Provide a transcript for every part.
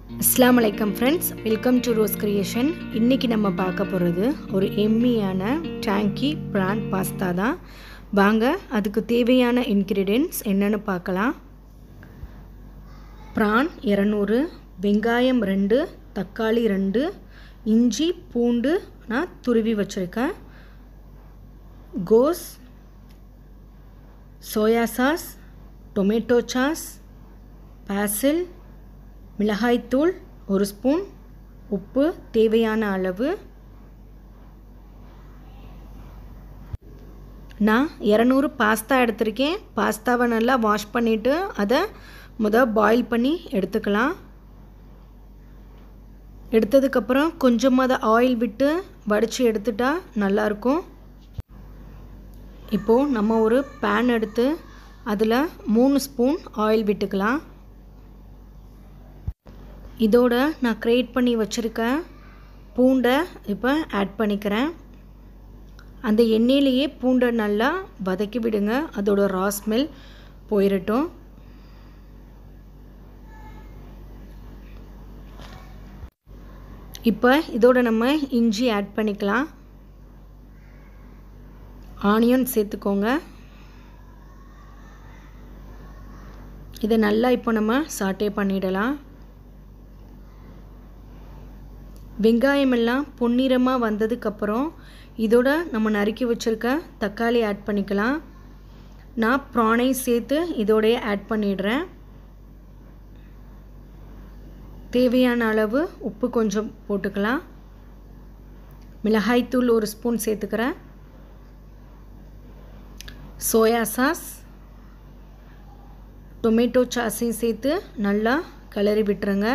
அஸ்லாம் வலைக்கம் friends welcome to rose creation இன்றைக்கி நம்ம பார்க்க போகிறது ஒரு எம்மியான டேங்கி ப்ரான் பாஸ்தா தான் வாங்க அதுக்கு தேவையான இன்க்ரீடியன்ட்ஸ் என்னென்னு பார்க்கலாம் ப்ரான் இரநூறு வெங்காயம் ரெண்டு தக்காளி ரெண்டு இஞ்சி பூண்டு நான் துருவி வச்சுருக்கேன் கோஸ் soya sauce tomato sauce basil மிளகாய்த்தூள் ஒரு ஸ்பூன் உப்பு தேவையான அளவு நான் இரநூறு பாஸ்தா எடுத்திருக்கேன் பாஸ்தாவை நல்லா வாஷ் பண்ணிவிட்டு அதை முத பாயில் பண்ணி எடுத்துக்கலாம் எடுத்ததுக்கப்புறம் கொஞ்சமாக அதை ஆயில் விட்டு வடித்து எடுத்துட்டா நல்லாயிருக்கும் இப்போது நம்ம ஒரு பேன் எடுத்து அதில் மூணு ஸ்பூன் ஆயில் விட்டுக்கலாம் இதோட நான் க்ரியேட் பண்ணி வச்சுருக்க பூண்டை இப்போ ஆட் பண்ணிக்கிறேன் அந்த எண்ணெயிலேயே பூண்டை நல்லா வதக்கி விடுங்க அதோட ரா ஸ்மெல் போயிடட்டும் இப்போ இதோட நம்ம இஞ்சி ஆட் பண்ணிக்கலாம் ஆனியன் சேர்த்துக்கோங்க இதை நல்லா இப்போ நம்ம சாட்டே பண்ணிடலாம் வெங்காயமெல்லாம் பொன்னிறமாக வந்ததுக்கப்புறம் இதோட நம்ம நறுக்கி வச்சுருக்க தக்காளி ஆட் பண்ணிக்கலாம் நான் ப்ரானை சேர்த்து இதோடைய ஆட் பண்ணிடுறேன் தேவையான அளவு உப்பு கொஞ்சம் போட்டுக்கலாம் மிளகாய்த்தூள் ஒரு ஸ்பூன் சேர்த்துக்கிறேன் சோயா சாஸ் டொமேட்டோ சாஸையும் சேர்த்து நல்லா கிளறி விட்டுருங்க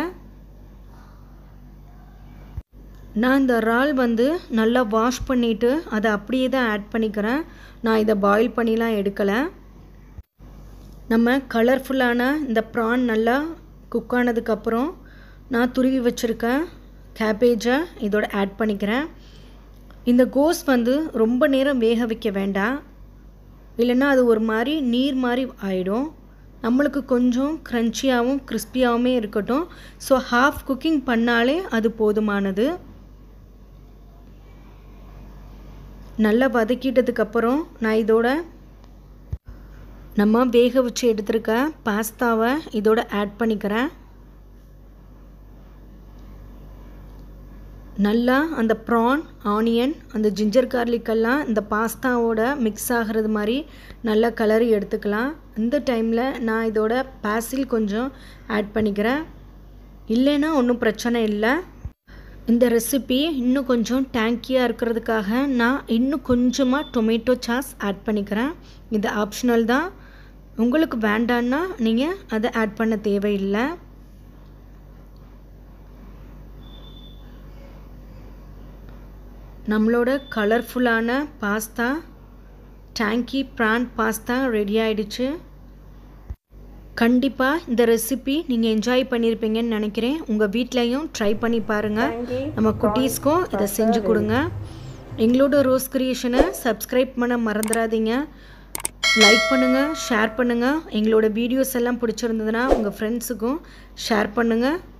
நான் இந்த இறால் வந்து நல்லா வாஷ் பண்ணிவிட்டு அதை அப்படியே தான் ஆட் பண்ணிக்கிறேன் நான் இதை பாயில் பண்ணிலாம் எடுக்கலை நம்ம கலர்ஃபுல்லான இந்த ப்ரான் நல்லா குக் ஆனதுக்கப்புறம் நான் துருவி வச்சுருக்கேன் கேபேஜை இதோட ஆட் பண்ணிக்கிறேன் இந்த கோஸ் வந்து ரொம்ப நேரம் வேக வைக்க வேண்டாம் இல்லைன்னா அது ஒரு மாதிரி நீர் மாதிரி ஆகிடும் நம்மளுக்கு கொஞ்சம் க்ரன்ச்சியாகவும் கிறிஸ்பியாகவுமே இருக்கட்டும் ஸோ ஹாஃப் குக்கிங் பண்ணாலே அது போதுமானது நல்லா வதக்கிட்டதுக்கப்புறம் நான் இதோட நம்ம வேக வச்சு எடுத்துருக்க பாஸ்தாவை இதோட ஆட் பண்ணிக்கிறேன் நல்லா அந்த ப்ரான் ஆனியன் அந்த ஜிஞ்சர் கார்லிக்கெல்லாம் இந்த பாஸ்தாவோட மிக்ஸ் ஆகிறது மாதிரி நல்லா கலரி எடுத்துக்கலாம் இந்த டைமில் நான் இதோட பாசில் கொஞ்சம் ஆட் பண்ணிக்கிறேன் இல்லைன்னா ஒன்றும் பிரச்சனை இல்லை இந்த ரெசிபி இன்னும் கொஞ்சம் டேங்கியாக இருக்கிறதுக்காக நான் இன்னும் கொஞ்சமாக டொமேட்டோ சாஸ் ஆட் பண்ணிக்கிறேன் இது ஆப்ஷனல் தான் உங்களுக்கு வேண்டான்னா நீங்கள் அதை ஆட் பண்ண தேவையில்லை நம்மளோட கலர்ஃபுல்லான pasta tangy prawn pasta ready ஆகிடுச்சு கண்டிப்பாக இந்த ரெசிபி நீங்கள் என்ஜாய் பண்ணியிருப்பீங்கன்னு நினைக்கிறேன் உங்கள் வீட்லேயும் ட்ரை பண்ணி பாருங்கள் நம்ம குட்டீஸ்க்கும் இதை செஞ்சு கொடுங்க எங்களோட ரோஸ் கிரியேஷனை சப்ஸ்கிரைப் பண்ண மறந்துடாதீங்க லைக் பண்ணுங்கள் ஷேர் பண்ணுங்கள் எங்களோட வீடியோஸ் எல்லாம் பிடிச்சிருந்ததுன்னா உங்கள் ஃப்ரெண்ட்ஸுக்கும் ஷேர் பண்ணுங்கள்